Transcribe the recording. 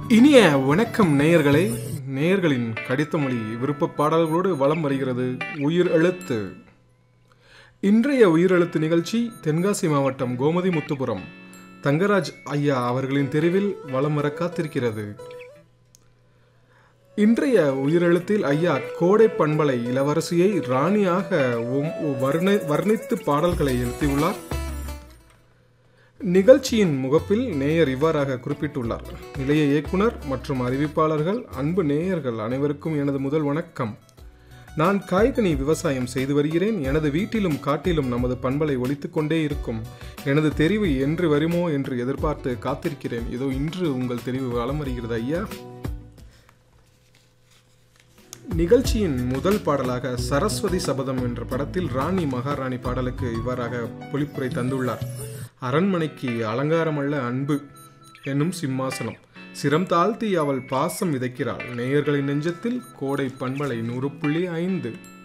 இனிய வணக்கம் நேயர்களே நேயர்களின் கடித்த மொழி விருப்ப பாடல்களோடு வலம் வருகிறது உயிர் எழுத்து இன்றைய உயிரெழுத்து நிகழ்ச்சி தென்காசி மாவட்டம் கோமதி முத்துபுரம் தங்கராஜ் ஐயா அவர்களின் தெருவில் வலம் வர காத்திருக்கிறது இன்றைய உயிரெழுத்தில் ஐயா கோடை பண்பலை இளவரசியை ராணியாக ஒம்- வர்ண- வர்ணித்து பாடல்களை எழுத்தியுள்ளார் நிகழ்ச்சியின் முகப்பில் நேயர் இவ்வாறாக குறிப்பிட்டுள்ளார் நிலைய இயக்குனர் மற்றும் அறிவிப்பாளர்கள் அன்பு நேயர்கள் அனைவருக்கும் எனது முதல் வணக்கம் நான் காய்கனி விவசாயம் செய்து வருகிறேன் எனது வீட்டிலும் காட்டிலும் நமது பண்பலை ஒலித்துக் கொண்டே இருக்கும் எனது தெரிவு என்று வருமோ என்று எதிர்பார்த்து காத்திருக்கிறேன் இதோ இன்று உங்கள் தெரிவு வலம் வருகிறது ஐயா நிகழ்ச்சியின் முதல் பாடலாக சரஸ்வதி சபதம் என்ற படத்தில் ராணி மகாராணி பாடலுக்கு இவ்வாறாக பொழிப்புரை தந்துள்ளார் அரண்மனைக்கு அலங்காரமல்ல அன்பு என்னும் சிம்மாசனம் சிரம் தாழ்த்தி அவள் பாசம் விதைக்கிறாள் நேயர்களின் நெஞ்சத்தில் கோடை பண்பலை நூறு புள்ளி ஐந்து